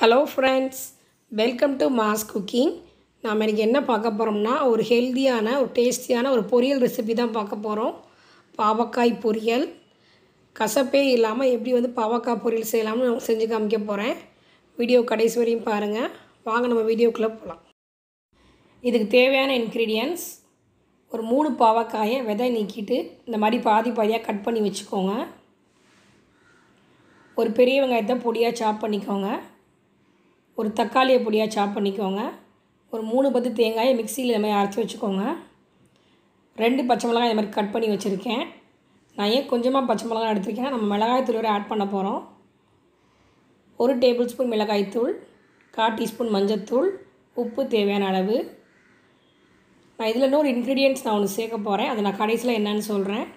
hello friends welcome to mass cooking நாம் இன்றைக்கி என்ன பார்க்க போகிறோம்னா ஒரு ஹெல்த்தியான ஒரு டேஸ்டியான ஒரு பொரியல் ரெசிபி தான் பார்க்க போகிறோம் பாவக்காய் பொரியல் கசப்பே இல்லாமல் எப்படி வந்து பாவக்காய் பொரியல் செய்யலாம்னு நான் செஞ்சு காமிக்க போகிறேன் வீடியோ கடைசி வரையும் பாருங்கள் வாங்க நம்ம வீடியோக்குள்ளே போகலாம் இதுக்கு தேவையான இன்க்ரீடியன்ஸ் ஒரு மூணு பாவக்காயை விதை நீக்கிட்டு இந்த மாதிரி பாதி பாதியாக கட் பண்ணி வச்சுக்கோங்க ஒரு பெரிய வெங்காயத்தை பொடியாக சாப் பண்ணிக்கோங்க ஒரு தக்காளியை பொடியாக சாப் பண்ணிக்கோங்க ஒரு மூணு பத்து தேங்காயை மிக்சியில் இந்த மாதிரி அரைச்சி வச்சுக்கோங்க ரெண்டு பச்சை மிளகாய் இந்த மாதிரி கட் பண்ணி வச்சுருக்கேன் நான் ஏன் கொஞ்சமாக பச்சை மிளகாய் எடுத்திருக்கேன் நம்ம மிளகாய் தூள் வரை ஆட் பண்ண போகிறோம் ஒரு டேபிள் ஸ்பூன் மிளகாய்த்தூள் கால் டீஸ்பூன் மஞ்சத்தூள் உப்பு தேவையான அளவு நான் இதில் இன்னொரு இன்க்ரீடியன்ட்ஸ் நான் ஒன்று சேர்க்க போகிறேன் அதை நான் கடைசியில் என்னன்னு சொல்கிறேன்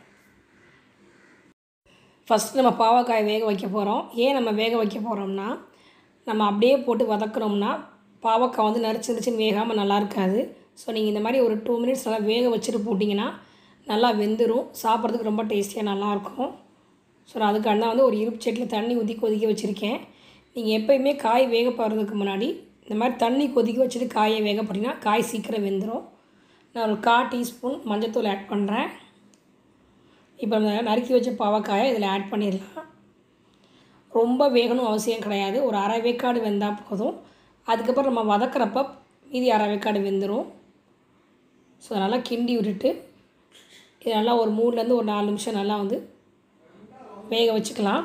ஃபஸ்ட்டு நம்ம பாவக்காய் வேக வைக்க போகிறோம் ஏன் நம்ம வேக வைக்க போகிறோம்னா நம்ம அப்படியே போட்டு வதக்குனோம்னா பாவக்காய் வந்து நரிச்சு நரிச்சுன்னு வேகாமல் நல்லா இருக்காது ஸோ நீங்கள் இந்த மாதிரி ஒரு டூ மினிட்ஸ் நல்லா வேக வச்சுட்டு போட்டிங்கன்னா நல்லா வெந்துடும் சாப்பிட்றதுக்கு ரொம்ப டேஸ்டியாக நல்லாயிருக்கும் ஸோ நான் அதுக்காக தான் வந்து ஒரு இருப்பு செட்டில் தண்ணி ஊற்றி கொதிக்க வச்சுருக்கேன் நீங்கள் எப்போயுமே காய் வேக போகிறதுக்கு முன்னாடி இந்த மாதிரி தண்ணி கொதிக்க வச்சுட்டு காயை வேக போட்டிங்கன்னா காய் சீக்கிரம் வெந்துடும் நான் ஒரு கால் டீஸ்பூன் மஞ்சத்தூள் ஆட் பண்ணுறேன் இப்போ நம்ம நறுக்கி வச்ச பாவக்காயை இதில் ஆட் பண்ணிடலாம் ரொம்ப வேகணும் அவசியம் கிடையாது ஒரு அரை வேக்காடு வெந்தால் போதும் அதுக்கப்புறம் நம்ம வதக்கிறப்ப மீதி அரை வேக்காடு வெந்துடும் ஸோ நல்லா கிண்டி விட்டுட்டு இது நல்லா ஒரு மூணுலேருந்து ஒரு நாலு நிமிஷம் நல்லா வந்து வேக வச்சுக்கலாம்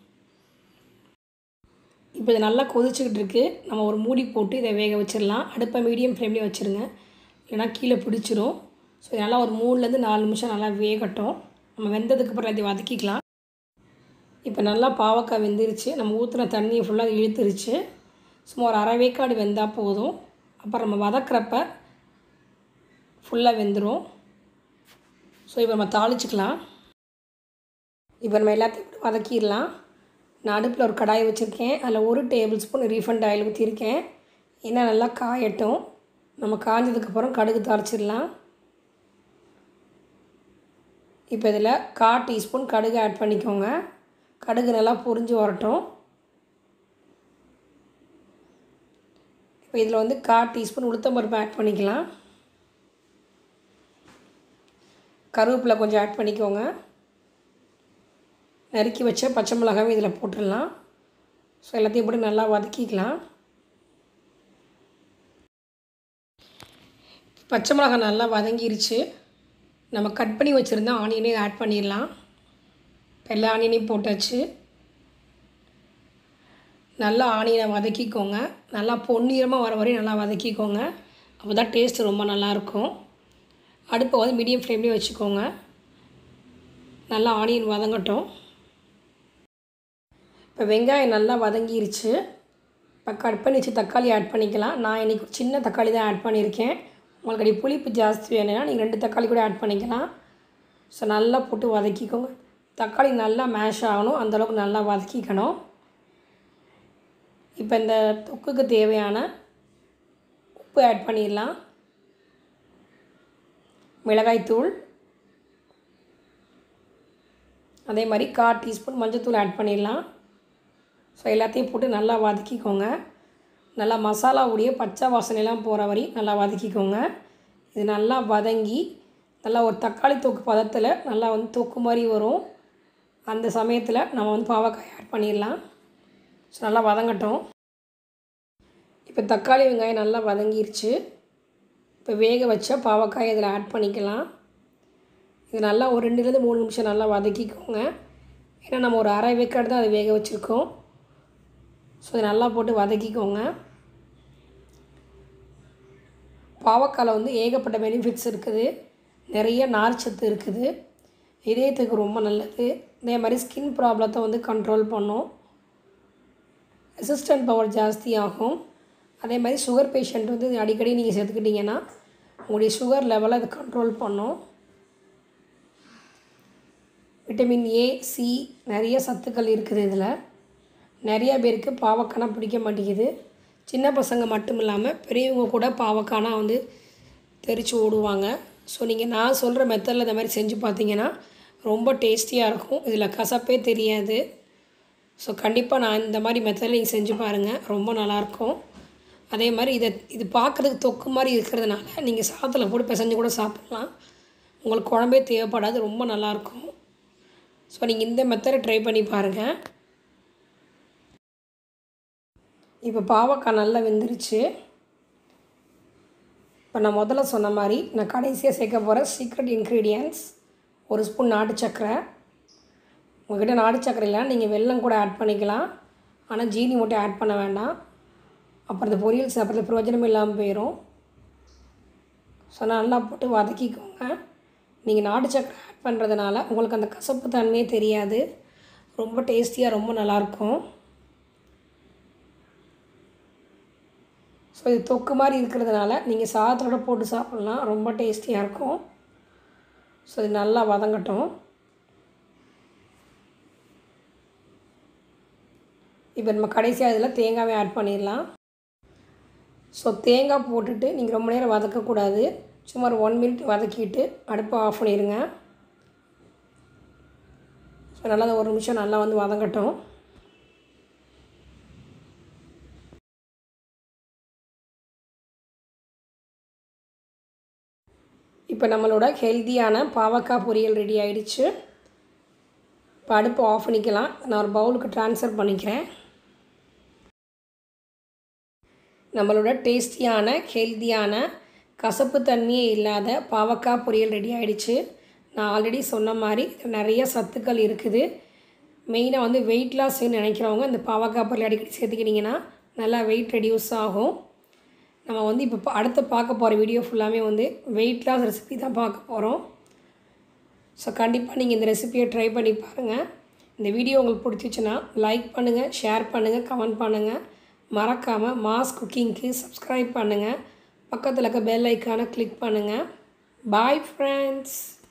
இப்போ இது நல்லா கொதிச்சுக்கிட்டு இருக்குது நம்ம ஒரு மூடி போட்டு இதை வேக வச்சிடலாம் அடுப்பை மீடியம் ஃப்ளேம்லேயே வச்சுருங்க இல்லைனா கீழே பிடிச்சிரும் ஸோ இது நல்லா ஒரு மூணுலேருந்து நாலு நிமிஷம் நல்லா வேகட்டும் நம்ம வெந்ததுக்கு அப்புறம் இதை வதக்கிக்கலாம் இப்போ நல்லா பாவக்காய் வெந்துருச்சு நம்ம ஊற்றின தண்ணியை ஃபுல்லாக இழுத்துருச்சு சும்மா ஒரு அரை வேக்காடு வெந்தால் போதும் அப்புறம் நம்ம வதக்கிறப்ப ஃபுல்லாக வெந்துடும் ஸோ இப்போ நம்ம தாளிச்சிக்கலாம் இப்போ நம்ம எல்லாத்தையும் போட்டு வதக்கிடலாம் நான் அடுப்பில் ஒரு கடாய் வச்சுருக்கேன் அதில் ஒரு டேபிள் ஸ்பூன் ரீஃபண்ட் ஆயில் ஊற்றிருக்கேன் ஏன்னா நல்லா காயட்டும் நம்ம காஞ்சதுக்கப்புறம் கடுகு தாளிச்சிடலாம் இப்போ இதில் கால் டீஸ்பூன் கடுகு ஆட் பண்ணிக்கோங்க கடுகு நல்லா பொரிஞ்சு வரட்டும் இப்போ இதில் வந்து கால் டீஸ்பூன் உளுத்தம்பருப்பு ஆட் பண்ணிக்கலாம் கருவேப்பிலை கொஞ்சம் ஆட் பண்ணிக்கோங்க நறுக்கி வச்ச பச்சை மிளகாவும் இதில் போட்டுடலாம் ஸோ எல்லாத்தையும் போட்டு நல்லா வதக்கிக்கலாம் பச்சை மிளகாய் நல்லா வதங்கிருச்சு நம்ம கட் பண்ணி வச்சுருந்த ஆனியனையும் ஆட் பண்ணிடலாம் இப்போ எல்லா ஆனியனையும் போட்டாச்சு நல்லா ஆனியனை வதக்கிக்கோங்க நல்லா பொன்னிறமாக வர வரையும் நல்லா வதக்கிக்கோங்க அப்போ தான் டேஸ்ட்டு ரொம்ப நல்லாயிருக்கும் அடுப்பை வந்து மீடியம் ஃப்ளேம்லேயே வச்சுக்கோங்க நல்லா ஆனியன் வதங்கட்டும் இப்போ வெங்காயம் நல்லா வதங்கிருச்சு இப்போ கட் பண்ணி வச்சு தக்காளி ஆட் பண்ணிக்கலாம் நான் இன்றைக்கி சின்ன தக்காளி தான் ஆட் பண்ணியிருக்கேன் உங்களுக்கு அப்படி புளிப்பு ஜாஸ்தி வேணும்னா நீங்கள் ரெண்டு தக்காளி கூட ஆட் பண்ணிக்கலாம் ஸோ நல்லா போட்டு வதக்கிக்கோங்க தக்காளி நல்லா மேஷ் ஆகணும் அந்தளவுக்கு நல்லா வதக்கிக்கணும் இப்போ இந்த தொக்குக்கு தேவையான உப்பு ஆட் பண்ணிடலாம் மிளகாய்த்தூள் அதே மாதிரி கால் டீஸ்பூன் மஞ்சத்தூள் ஆட் பண்ணிடலாம் ஸோ எல்லாத்தையும் போட்டு நல்லா வதக்கிக்கோங்க நல்லா மசாலாவுடைய பச்சை வாசனைலாம் போகிற வரை நல்லா வதக்கிக்கோங்க இது நல்லா வதங்கி நல்லா ஒரு தக்காளி தொக்கு பதத்தில் நல்லா வந்து தொக்கு மாதிரி வரும் அந்த சமயத்தில் நம்ம வந்து பாவக்காய் ஆட் பண்ணிடலாம் ஸோ நல்லா வதங்கட்டும் இப்போ தக்காளி வெங்காயம் நல்லா வதங்கிருச்சு இப்போ வேக வச்ச பாவக்காய் இதில் ஆட் பண்ணிக்கலாம் இது நல்லா ஒரு ரெண்டுலேருந்து மூணு நிமிஷம் நல்லா வதக்கிக்கோங்க ஏன்னா நம்ம ஒரு அரை வேக்காடு தான் அதை வேக வச்சுருக்கோம் ஸோ இதை நல்லா போட்டு வதக்கிக்கோங்க பாவக்காயில் வந்து ஏகப்பட்ட பெனிஃபிட்ஸ் இருக்குது நிறைய நார்ச்சத்து இருக்குது இதயத்துக்கு ரொம்ப நல்லது இதே மாதிரி ஸ்கின் ப்ராப்ளத்தை வந்து கண்ட்ரோல் பண்ணும் ரெசிஸ்டன்ட் பவர் ஜாஸ்தி ஆகும் அதே மாதிரி சுகர் பேஷண்ட் வந்து அடிக்கடி நீங்கள் சேர்த்துக்கிட்டிங்கன்னா உங்களுடைய சுகர் லெவலை அது கண்ட்ரோல் பண்ணும் விட்டமின் ஏ சி நிறைய சத்துக்கள் இருக்குது இதில் நிறைய பேருக்கு பாவக்கானா பிடிக்க மாட்டேங்குது சின்ன பசங்க மட்டும் இல்லாமல் பெரியவங்க கூட பாவக்கானா வந்து தெரித்து ஓடுவாங்க ஸோ நீங்கள் நான் சொல்கிற மெத்தடில் இந்த மாதிரி செஞ்சு பார்த்தீங்கன்னா ரொம்ப டேஸ்டியாக இருக்கும் இதில் கசப்பே தெரியாது ஸோ கண்டிப்பாக நான் இந்த மாதிரி மெத்தடில் நீங்கள் செஞ்சு பாருங்கள் ரொம்ப நல்லாயிருக்கும் அதே மாதிரி இதை இது பார்க்குறதுக்கு தொக்கு மாதிரி இருக்கிறதுனால நீங்கள் சாதத்தில் போட்டு பிசைஞ்சு கூட சாப்பிட்லாம் உங்களுக்கு குழம்பே தேவைப்படாது ரொம்ப நல்லாயிருக்கும் ஸோ நீங்கள் இந்த மெத்தடை ட்ரை பண்ணி பாருங்கள் இப்போ பாவக்காய் நல்லா வெந்துருச்சு இப்போ நான் முதல்ல சொன்ன மாதிரி நான் கடைசியாக சேர்க்க போகிற சீக்ரெட் இன்க்ரீடியன்ட்ஸ் ஒரு ஸ்பூன் நாட்டு சக்கரை உங்கள்கிட்ட நாட்டு சக்கரை இல்லை நீங்கள் வெல்லம் கூட ஆட் பண்ணிக்கலாம் ஆனால் ஜீனி மட்டும் ஆட் பண்ண வேண்டாம் அப்புறம் இந்த பொரியல் சாப்பிட்றது பிரயோஜனம் இல்லாமல் போயிடும் ஸோ நல்லா போட்டு வதக்கிக்கோங்க நீங்கள் நாட்டு சக்கரை ஆட் பண்ணுறதுனால உங்களுக்கு அந்த கசப்பு தன்மையே தெரியாது ரொம்ப டேஸ்டியாக ரொம்ப நல்லாயிருக்கும் ஸோ இது தொக்கு மாதிரி இருக்கிறதுனால நீங்கள் சாதத்தோட போட்டு சாப்பிட்லாம் ரொம்ப டேஸ்டியாக இருக்கும் ஸோ இது நல்லா வதங்கட்டும் இப்போ நம்ம கடைசியாக இதில் தேங்காவை ஆட் பண்ணிடலாம் ஸோ தேங்காய் போட்டுட்டு நீங்கள் ரொம்ப நேரம் வதக்கக்கூடாது சும்மா ஒரு ஒன் மினிட் வதக்கிட்டு அடுப்பை ஆஃப் பண்ணிடுங்க ஸோ நல்லா ஒரு நிமிஷம் நல்லா வந்து வதங்கட்டும் இப்போ நம்மளோட ஹெல்த்தியான பாவக்காய் பொரியல் ரெடி ஆயிடுச்சு இப்போ அடுப்பு ஆஃப் பண்ணிக்கலாம் நான் ஒரு பவுலுக்கு ட்ரான்ஸ்ஃபர் பண்ணிக்கிறேன் நம்மளோட டேஸ்டியான ஹெல்த்தியான கசப்பு தன்மையே இல்லாத பாவக்காய் பொரியல் ரெடி ஆகிடுச்சு நான் ஆல்ரெடி சொன்ன மாதிரி நிறைய சத்துக்கள் இருக்குது மெயினாக வந்து வெயிட் லாஸ் நினைக்கிறவங்க இந்த பாவக்காய் பொரியல் அடிக்கடி சேர்த்துக்கிட்டிங்கன்னா நல்லா வெயிட் ரெடியூஸ் ஆகும் நம்ம வந்து இப்போ அடுத்து பார்க்க போகிற வீடியோ ஃபுல்லாமே வந்து வெயிட் லாஸ் ரெசிபி தான் பார்க்க போகிறோம் ஸோ கண்டிப்பாக நீங்கள் இந்த ரெசிபியை ட்ரை பண்ணி பாருங்கள் இந்த வீடியோ உங்களுக்கு பிடிச்சிச்சின்னா லைக் பண்ணுங்கள் ஷேர் பண்ணுங்கள் கமெண்ட் பண்ணுங்கள் மறக்காமல் மாஸ் குக்கிங்க்கு சப்ஸ்கிரைப் பண்ணுங்கள் பக்கத்தில் இருக்க பெல் ஐக்கானை கிளிக் பண்ணுங்கள் பாய் ஃப்ரெண்ட்ஸ்